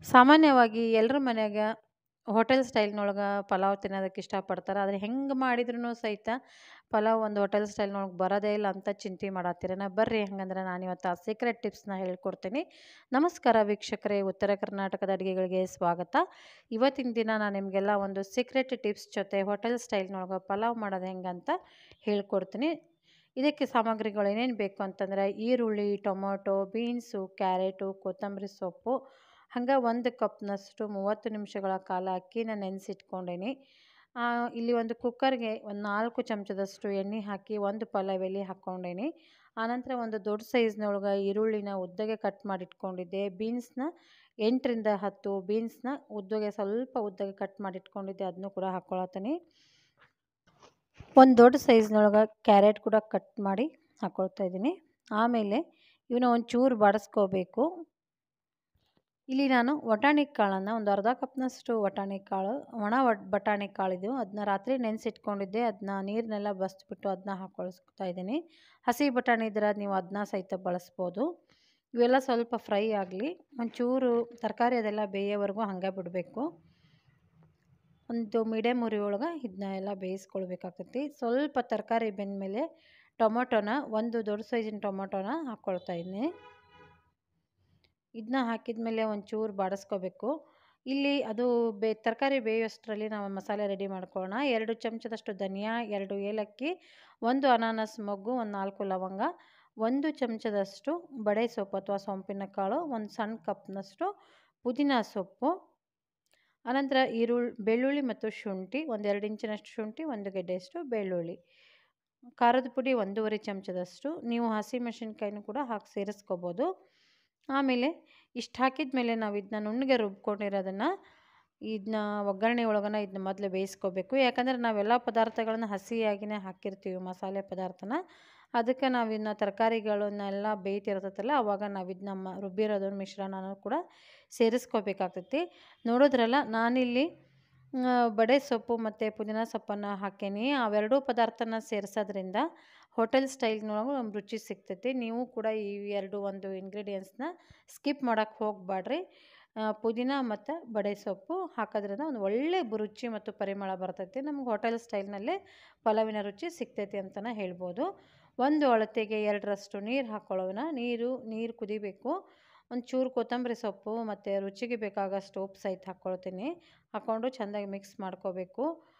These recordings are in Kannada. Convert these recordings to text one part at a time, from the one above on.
ಸಾಮಾನ್ಯವಾಗಿ ಎಲ್ಲರ ಮನ್ಯಾಗ ಹೋಟೆಲ್ ಸ್ಟೈಲ್ನೊಳಗೆ ಪಲಾವ್ ತಿನ್ನೋದಕ್ಕೆ ಇಷ್ಟಪಡ್ತಾರೆ ಆದರೆ ಹೆಂಗೆ ಮಾಡಿದ್ರೂ ಸಹಿತ ಪಲಾವ್ ಒಂದು ಹೋಟೆಲ್ ಸ್ಟೈಲ್ನೊಳಗೆ ಬರೋದೇ ಇಲ್ಲ ಅಂತ ಚಿಂತೆ ಮಾಡತ್ತೀರೇನ ಬರ್ರಿ ಹಂಗಂದ್ರೆ ನಾನು ಇವತ್ತು ಆ ಸೀಕ್ರೆಟ್ ಟಿಪ್ಸ್ನ ಹೇಳ್ಕೊಡ್ತೀನಿ ನಮಸ್ಕಾರ ವೀಕ್ಷಕರೇ ಉತ್ತರ ಕರ್ನಾಟಕದ ಅಡುಗೆಗಳಿಗೆ ಸ್ವಾಗತ ಇವತ್ತಿನ ದಿನ ನಾನು ನಿಮಗೆಲ್ಲ ಒಂದು ಸೀಕ್ರೆಟ್ ಟಿಪ್ಸ್ ಜೊತೆ ಹೋಟೆಲ್ ಸ್ಟೈಲ್ನೊಳಗೆ ಪಲಾವ್ ಮಾಡೋದು ಹೆಂಗಂತ ಹೇಳ್ಕೊಡ್ತೀನಿ ಇದಕ್ಕೆ ಸಾಮಗ್ರಿಗಳು ಏನೇನು ಬೇಕು ಅಂತಂದ್ರೆ ಈರುಳ್ಳಿ ಟೊಮೊಟೊ ಬೀನ್ಸು ಕ್ಯಾರೆಟು ಕೊತ್ತಂಬರಿ ಸೊಪ್ಪು ಹಂಗೆ ಒಂದು ಕಪ್ನಷ್ಟು ಮೂವತ್ತು ನಿಮಿಷಗಳ ಕಾಲ ಅಕ್ಕಿನ ನೆನೆಸಿಟ್ಕೊಂಡೇನಿ ಇಲ್ಲಿ ಒಂದು ಕುಕ್ಕರ್ಗೆ ಒಂದು ನಾಲ್ಕು ಚಮಚದಷ್ಟು ಎಣ್ಣೆ ಹಾಕಿ ಒಂದು ಪಲಾವ್ ಎಲೆ ಹಾಕ್ಕೊಂಡೇನಿ ಆನಂತರ ಒಂದು ದೊಡ್ಡ ಸೈಜ್ನೊಳಗೆ ಈರುಳ್ಳಿನ ಉದ್ದಗೆ ಕಟ್ ಮಾಡಿ ಇಟ್ಕೊಂಡಿದ್ದೆ ಬೀನ್ಸ್ನ ಎಂಟರಿಂದ ಹತ್ತು ಬೀನ್ಸ್ನ ಉದ್ದಗೆ ಸ್ವಲ್ಪ ಉದ್ದಗೆ ಕಟ್ ಮಾಡಿ ಇಟ್ಕೊಂಡಿದ್ದೆ ಅದನ್ನು ಕೂಡ ಹಾಕ್ಕೊಳತ್ತೀನಿ ಒಂದು ದೊಡ್ಡ ಸೈಜ್ನೊಳಗೆ ಕ್ಯಾರೆಟ್ ಕೂಡ ಕಟ್ ಮಾಡಿ ಹಾಕ್ಕೊಳ್ತಾ ಇದ್ದೀನಿ ಆಮೇಲೆ ಇವನ್ನ ಒಂದು ಚೂರು ಬಾಡಿಸ್ಕೋಬೇಕು ಇಲ್ಲಿ ನಾನು ವಟಾಣಿ ಕಾಳನ್ನು ಒಂದು ಅರ್ಧ ಕಪ್ನಷ್ಟು ವಟಾಣಿ ಕಾಳು ಒಣ ಒಟ್ ಬಟಾಣಿ ಕಾಳಿದು ಅದನ್ನ ರಾತ್ರಿ ನೆನೆಸಿಟ್ಕೊಂಡಿದ್ದೆ ಅದನ್ನ ನೀರನ್ನೆಲ್ಲ ಬಸ್ಬಿಟ್ಟು ಅದನ್ನ ಹಾಕ್ಕೊಳಿಸ್ತಾ ಇದ್ದೀನಿ ಹಸಿ ಬಟಾಣಿ ಇದ್ರೆ ನೀವು ಅದನ್ನ ಸಹಿತ ಬಳಸ್ಬೋದು ಇವೆಲ್ಲ ಸ್ವಲ್ಪ ಫ್ರೈ ಆಗಲಿ ಒಂಚೂರು ತರಕಾರಿ ಅದೆಲ್ಲ ಬೇಯೋವರೆಗೂ ಹಂಗೆ ಬಿಡಬೇಕು ಒಂದು ಮೀಡಿಯಮ್ ಉರಿ ಒಳಗೆ ಇದನ್ನ ಎಲ್ಲ ಬೇಯಿಸ್ಕೊಳ್ಬೇಕಾಗ್ತೈತಿ ಸ್ವಲ್ಪ ತರಕಾರಿ ಬೆಂದಮೇಲೆ ಟೊಮೊಟೊನ ಒಂದು ದೊಡ್ಡ ಸೈಜಿನ ಟೊಮೊಟೊನ ಹಾಕ್ಕೊಳ್ತಾ ಇದ್ದೀನಿ ಇದನ್ನ ಹಾಕಿದ ಮೇಲೆ ಒಂಚೂರು ಬಾಡಿಸ್ಕೋಬೇಕು ಇಲ್ಲಿ ಅದು ಬೇ ತರಕಾರಿ ಬೇಯೋಷ್ಟರಲ್ಲಿ ನಾವು ಮಸಾಲೆ ರೆಡಿ ಮಾಡ್ಕೊಳ್ಳೋಣ ಎರಡು ಚಮಚದಷ್ಟು ಧನಿಯಾ ಎರಡು ಏಲಕ್ಕಿ ಒಂದು ಅನಾನಸ್ ಮೊಗ್ಗು ಒಂದು ನಾಲ್ಕು ಲವಂಗ ಒಂದು ಚಮಚದಷ್ಟು ಬಡೆ ಸೊಪ್ಪು ಅಥವಾ ಸೊಂಪಿನ ಕಾಳು ಒಂದು ಸಣ್ಣ ಕಪ್ನಷ್ಟು ಪುದೀನ ಸೊಪ್ಪು ಅನಂತರ ಈರುಳ್ಳಿ ಬೆಳ್ಳುಳ್ಳಿ ಮತ್ತು ಶುಂಠಿ ಒಂದೆರಡು ಇಂಚಿನಷ್ಟು ಶುಂಠಿ ಒಂದು ಗೆಡ್ಡೆಯಷ್ಟು ಬೆಳ್ಳುಳ್ಳಿ ಖಾರದ ಪುಡಿ ಒಂದೂವರೆ ಚಮಚದಷ್ಟು ನೀವು ಹಸಿಮೆಣಸಿನ್ಕಾಯಿನೂ ಕೂಡ ಹಾಕಿ ಸೇರಿಸ್ಕೋಬೋದು ಆಮೇಲೆ ಇಷ್ಟು ಹಾಕಿದ ಮೇಲೆ ನಾವು ಇದನ್ನ ನುಣ್ಣಗೆ ರುಬ್ಕೊಂಡಿರೋದನ್ನು ಇದನ್ನ ಒಗ್ಗರಣೆ ಒಳಗನ ಇದನ್ನ ಮೊದಲು ಬೇಯಿಸ್ಕೋಬೇಕು ಯಾಕಂದರೆ ನಾವೆಲ್ಲ ಪದಾರ್ಥಗಳನ್ನ ಹಸಿಯಾಗಿಯೇ ಹಾಕಿರ್ತೀವಿ ಮಸಾಲೆ ಪದಾರ್ಥನ ಅದಕ್ಕೆ ನಾವು ಇದನ್ನ ತರಕಾರಿಗಳನ್ನೆಲ್ಲ ಬೇಯ್ತಿರ್ತೈತಲ್ಲ ಆವಾಗ ನಾವು ಇದನ್ನ ಮ ರುಬ್ಬಿರೋದು ಮಿಶ್ರಣನೂ ಕೂಡ ಸೇರಿಸ್ಕೋಬೇಕಾಗ್ತೈತಿ ನೋಡಿದ್ರಲ್ಲ ನಾನಿಲ್ಲಿ ಬಡೆ ಸೊಪ್ಪು ಮತ್ತು ಪುದೀನ ಸೊಪ್ಪನ್ನು ಹಾಕೀನಿ ಅವೆರಡೂ ಪದಾರ್ಥನ ಸೇರಿಸೋದ್ರಿಂದ ಹೋಟೆಲ್ ಸ್ಟೈಲ್ನೊಳಗೆ ಒಂದು ರುಚಿ ಸಿಗ್ತೈತಿ ನೀವು ಕೂಡ ಈ ಎರಡು ಒಂದು ಇಂಗ್ರೀಡಿಯೆಂಟ್ಸ್ನ ಸ್ಕಿಪ್ ಮಾಡೋಕ್ಕೆ ಹೋಗಬೇಡ್ರಿ ಪುದೀನ ಮತ್ತು ಬಡೆ ಸೊಪ್ಪು ಹಾಕೋದ್ರಿಂದ ಒಂದು ಒಳ್ಳೆ ರುಚಿ ಮತ್ತು ಪರಿಮಳ ಬರ್ತೈತಿ ನಮ್ಗೆ ಹೋಟೆಲ್ ಸ್ಟೈಲ್ನಲ್ಲೇ ಪಲಾವಿನ ರುಚಿ ಸಿಗ್ತೈತಿ ಅಂತಲೇ ಹೇಳ್ಬೋದು ಒಂದು ಅಳತೆಗೆ ಎರಡರಷ್ಟು ನೀರು ಹಾಕ್ಕೊಳ್ಳೋಣ ನೀರು ನೀರು ಕುದಿಬೇಕು ಒಂದು ಚೂರು ಕೊತ್ತಂಬರಿ ಸೊಪ್ಪು ಮತ್ತು ರುಚಿಗೆ ಬೇಕಾಗಷ್ಟು ಉಪ್ಪು ಸಹಿತ ಹಾಕ್ಕೊಳ್ತೀನಿ ಹಾಕ್ಕೊಂಡು ಚೆಂದಾಗಿ ಮಿಕ್ಸ್ ಮಾಡ್ಕೋಬೇಕು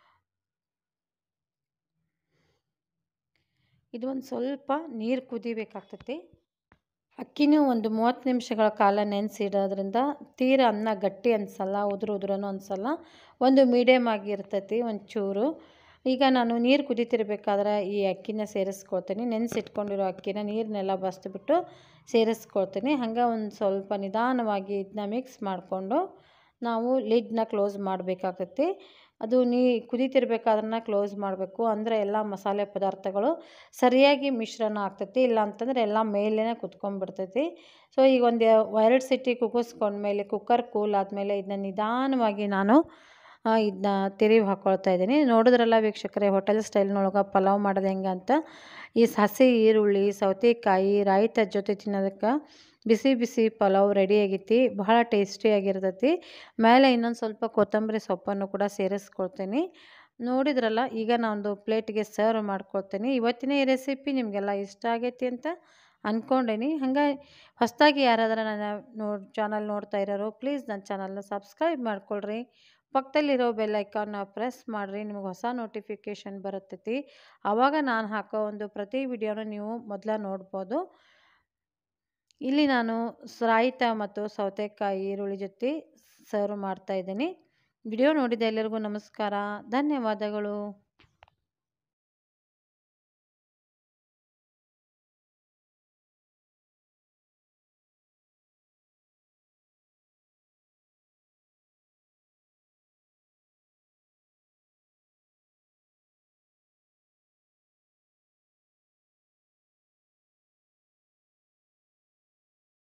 ಇದು ಒಂದು ಸ್ವಲ್ಪ ನೀರು ಕುದಿಬೇಕಾಗ್ತೈತಿ ಅಕ್ಕಿನೂ ಒಂದು ಮೂವತ್ತು ನಿಮಿಷಗಳ ಕಾಲ ನೆನೆಸಿಡೋದ್ರಿಂದ ತೀರ ಅನ್ನ ಗಟ್ಟಿ ಅನಿಸಲ್ಲ ಉದುರು ಉದುರನು ಅನಿಸಲ್ಲ ಒಂದು ಮೀಡಿಯಮ್ ಆಗಿರ್ತೈತಿ ಒಂಚೂರು ಈಗ ನಾನು ನೀರು ಕುದಿತಿರ್ಬೇಕಾದ್ರೆ ಈ ಅಕ್ಕಿನ ಸೇರಿಸ್ಕೊಳ್ತೀನಿ ನೆನೆಸಿಟ್ಕೊಂಡಿರೋ ಅಕ್ಕಿನ ನೀರನ್ನೆಲ್ಲ ಬಸ್ದುಬಿಟ್ಟು ಸೇರಿಸ್ಕೊಳ್ತೀನಿ ಹಂಗೆ ಒಂದು ಸ್ವಲ್ಪ ನಿಧಾನವಾಗಿ ಇದನ್ನ ಮಿಕ್ಸ್ ಮಾಡಿಕೊಂಡು ನಾವು ಲಿಡ್ನ ಕ್ಲೋಸ್ ಮಾಡಬೇಕಾಗ್ತೈತಿ ಅದು ನೀ ಕುದೀತಿರ್ಬೇಕಾದ್ರೆ ಕ್ಲೋಸ್ ಮಾಡಬೇಕು ಅಂದರೆ ಎಲ್ಲ ಮಸಾಲೆ ಪದಾರ್ಥಗಳು ಸರಿಯಾಗಿ ಮಿಶ್ರಣ ಆಗ್ತೈತಿ ಇಲ್ಲ ಅಂತಂದರೆ ಎಲ್ಲ ಮೇಲೇ ಕುತ್ಕೊಂಡ್ಬಿಡ್ತೈತಿ ಸೊ ಈಗ ಒಂದು ಎರಡು ಸಿಟಿ ಕುಗ್ಗಿಸ್ಕೊಂಡ್ಮೇಲೆ ಕುಕ್ಕರ್ ಕೂಲ್ ಆದಮೇಲೆ ಇದನ್ನ ನಿಧಾನವಾಗಿ ನಾನು ಇದನ್ನ ತಿರುವಿ ಹಾಕ್ಕೊಳ್ತಾ ಇದ್ದೀನಿ ನೋಡಿದ್ರಲ್ಲ ವೀಕ್ಷಕರೇ ಹೋಟೆಲ್ ಸ್ಟೈಲ್ನೊಳಗೆ ಪಲಾವ್ ಮಾಡೋದು ಹೆಂಗೆ ಅಂತ ಈ ಹಸಿ ಈರುಳ್ಳಿ ಸೌತೆಕಾಯಿ ರಾಯ್ತ ಜೊತೆ ತಿನ್ನೋದಕ್ಕೆ ಬಿಸಿ ಬಿಸಿ ಪಲಾವ್ ರೆಡಿ ಆಗೈತಿ ಬಹಳ ಟೇಸ್ಟಿಯಾಗಿರ್ತೈತಿ ಮೇಲೆ ಇನ್ನೊಂದು ಸ್ವಲ್ಪ ಕೊತ್ತಂಬರಿ ಸೊಪ್ಪನ್ನು ಕೂಡ ಸೇರಿಸ್ಕೊಳ್ತೀನಿ ನೋಡಿದ್ರಲ್ಲ ಈಗ ನಾನೊಂದು ಪ್ಲೇಟ್ಗೆ ಸರ್ವ್ ಮಾಡ್ಕೊಳ್ತೀನಿ ಇವತ್ತಿನ ಈ ರೆಸಿಪಿ ನಿಮಗೆಲ್ಲ ಇಷ್ಟ ಆಗೈತಿ ಅಂತ ಅಂದ್ಕೊಂಡೇನಿ ಹಾಗೆ ಹೊಸದಾಗಿ ಯಾರಾದರೂ ನನ್ನ ನೋಡಿ ಚಾನಲ್ ನೋಡ್ತಾ ಇರೋರು ಪ್ಲೀಸ್ ನನ್ನ ಚಾನಲ್ನ ಸಬ್ಸ್ಕ್ರೈಬ್ ಮಾಡ್ಕೊಳ್ರಿ ಪಕ್ಕದಲ್ಲಿರೋ ಬೆಲ್ ಐಕಾನ್ನ ಪ್ರೆಸ್ ಮಾಡಿರಿ ನಿಮಗೆ ಹೊಸ ನೋಟಿಫಿಕೇಷನ್ ಬರುತ್ತೈತಿ ಆವಾಗ ನಾನು ಹಾಕೋ ಒಂದು ಪ್ರತಿ ವಿಡಿಯೋನ ನೀವು ಮೊದಲ ನೋಡ್ಬೋದು ಇಲ್ಲಿ ನಾನು ರಾಯ್ತ ಮತ್ತು ಸೌತೆಕಾಯಿ ಈರುಳ್ಳಿ ಜೊತೆ ಸರ್ವ್ ಮಾಡ್ತಾಯಿದ್ದೀನಿ ವಿಡಿಯೋ ನೋಡಿದ ಎಲ್ಲರಿಗೂ ನಮಸ್ಕಾರ ಧನ್ಯವಾದಗಳು